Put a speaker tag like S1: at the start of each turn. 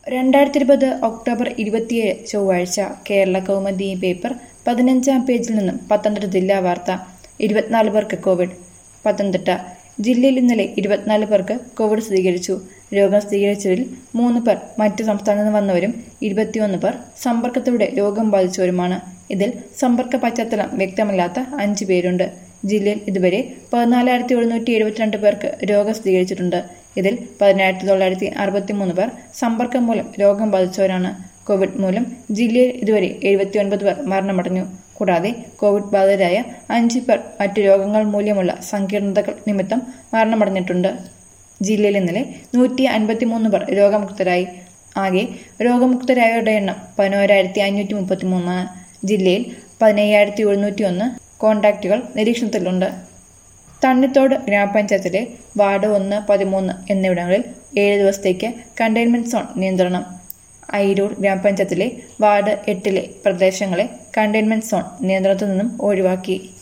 S1: രണ്ടായിരത്തി ഇരുപത് ഒക്ടോബർ ഇരുപത്തിയേഴ് ചൊവ്വാഴ്ച കേരള കൗമുദി പേപ്പർ പതിനഞ്ചാം പേജിൽ നിന്നും പത്തനംതിട്ട ജില്ലാ വാർത്ത ഇരുപത്തിനാല് പേർക്ക് കോവിഡ് പത്തനംതിട്ട ജില്ലയിൽ ഇന്നലെ ഇരുപത്തിനാല് പേർക്ക് കോവിഡ് സ്ഥിരീകരിച്ചു രോഗം സ്ഥിരീകരിച്ചവരിൽ മൂന്ന് പേർ മറ്റ് സംസ്ഥാനത്ത് നിന്ന് വന്നവരും ഇരുപത്തിയൊന്ന് പേർ സമ്പർക്കത്തിലൂടെ രോഗം ബാധിച്ചവരുമാണ് ഇതിൽ സമ്പർക്ക പശ്ചാത്തലം വ്യക്തമല്ലാത്ത അഞ്ച് പേരുണ്ട് ജില്ലയിൽ ഇതുവരെ പതിനാലായിരത്തി എഴുന്നൂറ്റി എഴുപത്തിരണ്ട് പേർക്ക് രോഗം സ്ഥിരീകരിച്ചിട്ടുണ്ട് ഇതിൽ പതിനായിരത്തി തൊള്ളായിരത്തി അറുപത്തി മൂന്ന് പേർ സമ്പർക്കം മൂലം രോഗം ബാധിച്ചവരാണ് കോവിഡ് മൂലം ജില്ലയിൽ ഇതുവരെ എഴുപത്തിയൊൻപത് പേർ മരണമടഞ്ഞു കൂടാതെ കോവിഡ് ബാധിതരായ അഞ്ച് പേർ മറ്റു രോഗങ്ങൾ മൂലമുള്ള സങ്കീർണതകൾ നിമിത്തം മരണമടഞ്ഞിട്ടുണ്ട് ജില്ലയിൽ ഇന്നലെ നൂറ്റി അൻപത്തിമൂന്ന് പേർ രോഗമുക്തരായി ആകെ രോഗമുക്തരായവരുടെ എണ്ണം പതിനോരായിരത്തി അഞ്ഞൂറ്റി മുപ്പത്തി മൂന്നാണ് ജില്ലയിൽ പതിനയ്യായിരത്തി എഴുന്നൂറ്റി ഒന്ന് കോണ്ടാക്റ്റുകൾ നിരീക്ഷണത്തിലുണ്ട് തണ്ണിത്തോട് ഗ്രാമപഞ്ചായത്തിലെ വാർഡ് ഒന്ന് പതിമൂന്ന് എന്നിവിടങ്ങളിൽ ഏഴ് ദിവസത്തേക്ക് കണ്ടെയ്ൻമെന്റ് സോൺ നിയന്ത്രണം അയിരൂർ ഗ്രാമപഞ്ചായത്തിലെ വാർഡ് എട്ടിലെ പ്രദേശങ്ങളെ കണ്ടെയ്ൻമെന്റ് സോൺ നിയന്ത്രണത്തിൽ നിന്നും ഒഴിവാക്കി